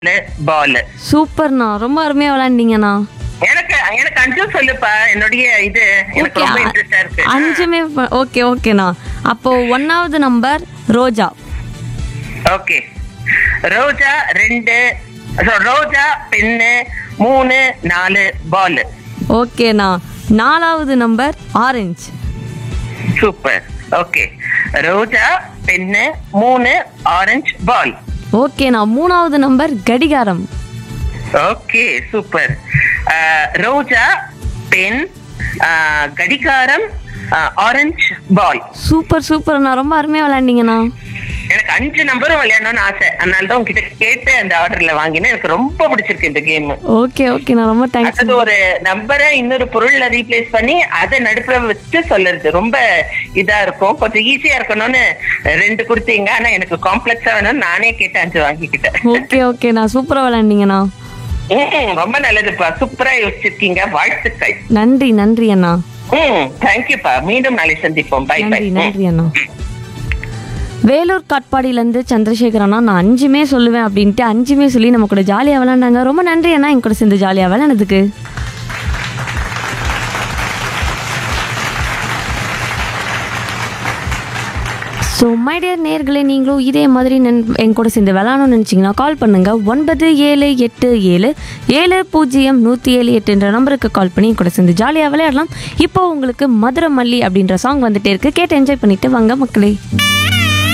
பால் சூப்பர்ண்ணா ரொம்ப அருமையா விளையாண்டீங்கண்ணா எனக்கு எனக்கு அஞ்சும் சொல்லுப்பா என்னுடைய இது எனக்கு ஓகே ரொம்ப இன்ட்ரெஸ்டா இருக்கு அஞ்சுமே ஓகே ஓகேண்ணா அப்போ ஒன்னாவது நம்பர் ரோஜா ஓகே ரோஜா ரெண்டு so, ரோஜா பெண்ணு மூணு நாலு பால் ஓகேண்ணா நாலாவது நம்பர் ஆரஞ்சு சூப்பர் ஓகே ரோஜா பெண்ணு மூணு ஆரஞ்சு பால் ஓகேண்ணா மூணாவது நம்பர் கடிகாரம் ஓகே சூப்பர் ரோஜா பெண் ஆஹ், கடிகாரம் ஆரஞ்சு பால் சூப்பர் சூப்பர்ண்ணா ரொம்ப அருமையா விளையாண்டீங்கண்ணா எனக்கு அஞ்சு நம்பரும் விளையாடணும்னு ஆசை அதனால தான் உங்ககிட்ட கேட்டு அந்த ஆர்டர்ல வாங்கினேன் எனக்கு ரொம்ப பிடிச்சிருக்கு இந்த கேம் ஓகே ஓகேண்ணா ரொம்ப தேங்க்ஸ் அது ஒரு நம்பரை இன்னொரு பொருள்ல ரீப்ளேஸ் பண்ணி அதை நடுப்புற வச்சு சொல்லுறது ரொம்ப இதா இருக்கும் கொஞ்சம் ஈஸியா இருக்கணும்னு ரெண்டு கொடுத்தீங்க ஆனா எனக்கு காம்ப்ளெக்ஸா வேணும்னு நானே கேட்டு அஞ்சு வாங்கிக்கிட்டேன் ஓகே ஓகேண்ணா சூப்பரா விளையாண்டீங்கண்ணா ம், ரொம்ப நல்லதுப்பா சூப்பரா யோசிச்சிருக்கீங்க வாழ்த்துக்கள் நன்றி நன்றி அண்ணா ம் தேங்க்யூப்பா மீண்டும் நாளை சந்திப்போம் பை பை நன்றி நன்றி அண்ணா வேலூர் காட்பாடியிலேருந்து சந்திரசேகர் அண்ணா நான் அஞ்சுமே சொல்லுவேன் அப்படின்ட்டு அஞ்சுமே சொல்லி நம்ம கூட ஜாலியாக விளையாண்டாங்க ரொம்ப நன்றி அண்ணா என் கூட சேர்ந்து ஜாலியாக விளையாண்டதுக்கு ஸோ மைடியர் நேர்களே நீங்களும் இதே மாதிரி நன் என் கூட சேர்ந்து விளாடணும்னு நினச்சிங்கன்னா கால் பண்ணுங்கள் ஒன்பது ஏழு எட்டு ஏழு ஏழு பூஜ்ஜியம் நூற்றி ஏழு எட்டுன்ற நம்பருக்கு கால் பண்ணி என் கூட சேர்ந்து ஜாலியாக விளையாடலாம் இப்போ உங்களுக்கு மதுரை மல்லி அப்படின்ற சாங் வந்துட்டே இருக்கு கேட்டு என்ஜாய் பண்ணிட்டு வாங்க மக்களே